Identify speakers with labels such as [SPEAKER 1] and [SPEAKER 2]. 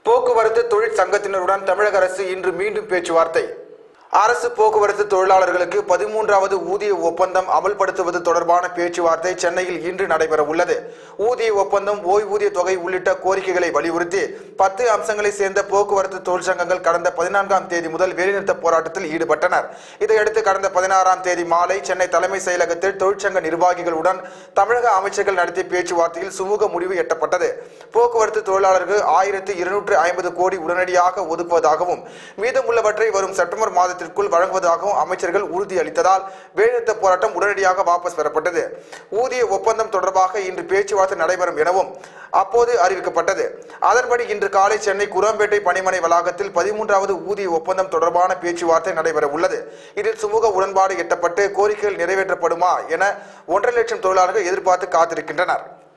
[SPEAKER 1] போக்குவரத்து தொழிற்சங்கத்தினருடன் தமிழக அரசு இன்று மீண்டும் பேச்சுவார்த்தை அரசு போக்குவரத்து தொழிலாளர்களுக்கு பதிமூன்றாவது ஊதிய ஒப்பந்தம் அமல்படுத்துவது தொடர்பான பேச்சுவார்த்தை சென்னையில் இன்று நடைபெற உள்ளது ஊதிய ஒப்பந்தம் ஓய்வூதிய தொகை உள்ளிட்ட கோரிக்கைகளை வலியுறுத்தி பத்து அம்சங்களை சேர்ந்த போக்குவரத்து தொழிற்சங்கங்கள் கடந்த பதினான்காம் தேதி முதல் வேலைநிறுத்த போராட்டத்தில் ஈடுபட்டனர் இதையடுத்து கடந்த பதினாறாம் தேதி மாலை சென்னை தலைமை செயலகத்தில் தொழிற்சங்க நிர்வாகிகளுடன் தமிழக அமைச்சர்கள் நடத்திய பேச்சுவார்த்தையில் சுமூக முடிவு எட்டப்பட்டது போக்குவரத்து தொழிலாளர்கள் ஆயிரத்தி இருநூற்று ஐம்பது கோடி உடனடியாக ஒதுக்குவதாகவும் மீதமுள்ளவற்றை வரும் செப்டம்பர் மாதத்திற்குள் வழங்குவதாகவும் அமைச்சர்கள் உறுதியளித்ததால் வேலைநிறுத்த போராட்டம் உடனடியாக வாபஸ் பெறப்பட்டது ஊதிய ஒப்பந்தம் தொடர்பாக இன்று பேச்சுவார்த்தை நடைபெறும் எனவும் அப்போது அறிவிக்கப்பட்டது அதன்படி இன்று காலை சென்னை குரம்பேட்டை பணிமனை வளாகத்தில் பதிமூன்றாவது ஊதிய ஒப்பந்தம் தொடர்பான பேச்சுவார்த்தை நடைபெற உள்ளது இதில் சுமூக உடன்பாடு எட்டப்பட்டு கோரிக்கைகள் நிறைவேற்றப்படுமா என ஒன்றரை லட்சம் தொழிலாளர்கள் எதிர்பார்த்து காத்திருக்கின்றனர்